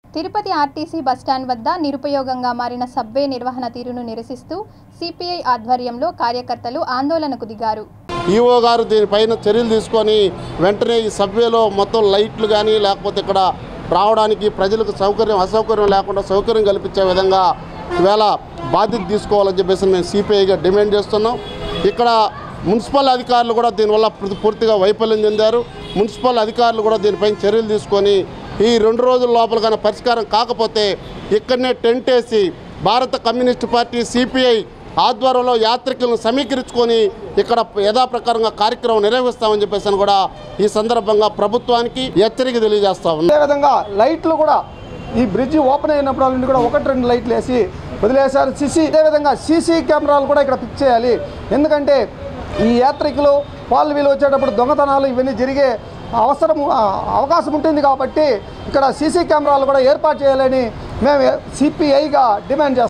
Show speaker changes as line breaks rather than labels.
Tirupati RTC bus stand వద్ద నిరుపయోగంగా మారిన సబ్వే నిర్వహణ తీరును నిరసిస్తూ సిపిఐ ఆధ్వర్యంలో కార్యకర్తలు ఆందోళనకు దిగారు
ఈఓ గారు దీనిపైన చర్యలు తీసుకొని వెంటనే ఈ సబ్వేలో మొత్తం లైట్లు కానీ లేకపోతే ఇక్కడ రావడానికి ప్రజలకు సౌకర్యం అసౌకర్యం లేకుండా సౌకర్యం కల్పించే విధంగా ఈవేళ బాధ్యత తీసుకోవాలని చెప్పేసి మేము సిపిఐగా డిమాండ్ చేస్తున్నాం ఇక్కడ మున్సిపల్ అధికారులు కూడా దీనివల్ల పూర్తి- పూర్తిగా వైఫల్యం చెందారు మున్సిపల్ అధికారులు కూడా దీనిపైన చర్యలు తీసుకొని ఈ రెండు రోజుల లోపల కానీ పరిష్కారం కాకపోతే ఇక్కడనే టెంట్ వేసి భారత కమ్యూనిస్ట్ పార్టీ సిపిఐ ఆధ్వర్యంలో యాత్రికులను సమీకరించుకొని ఇక్కడ యథాప్రకారంగా కార్యక్రమం నిర్వహిస్తామని చెప్పేసి అని కూడా ఈ సందర్భంగా ప్రభుత్వానికి హెచ్చరిక తెలియజేస్తా ఉన్నాం
అదేవిధంగా లైట్లు కూడా ఈ బ్రిడ్జి ఓపెన్ అయినప్పుడు నుండి కూడా ఒకటి రెండు లైట్లు వేసి వదిలేశారు సీసీ అదేవిధంగా సీసీ కెమెరాలు కూడా ఇక్కడ ఫిక్స్ చేయాలి ఎందుకంటే ఈ యాత్రికులు వాళ్ళు వీళ్ళు వచ్చేటప్పుడు దొంగతనాలు ఇవన్నీ జరిగే అవసరం ఆ, అవకాశం ఉంటుంది కాబట్టి ఇక్కడ సీసీ కెమెరాలు కూడా ఏర్పాటు చేయాలని మేము సిపిఐగా డిమాండ్ చేస్తాం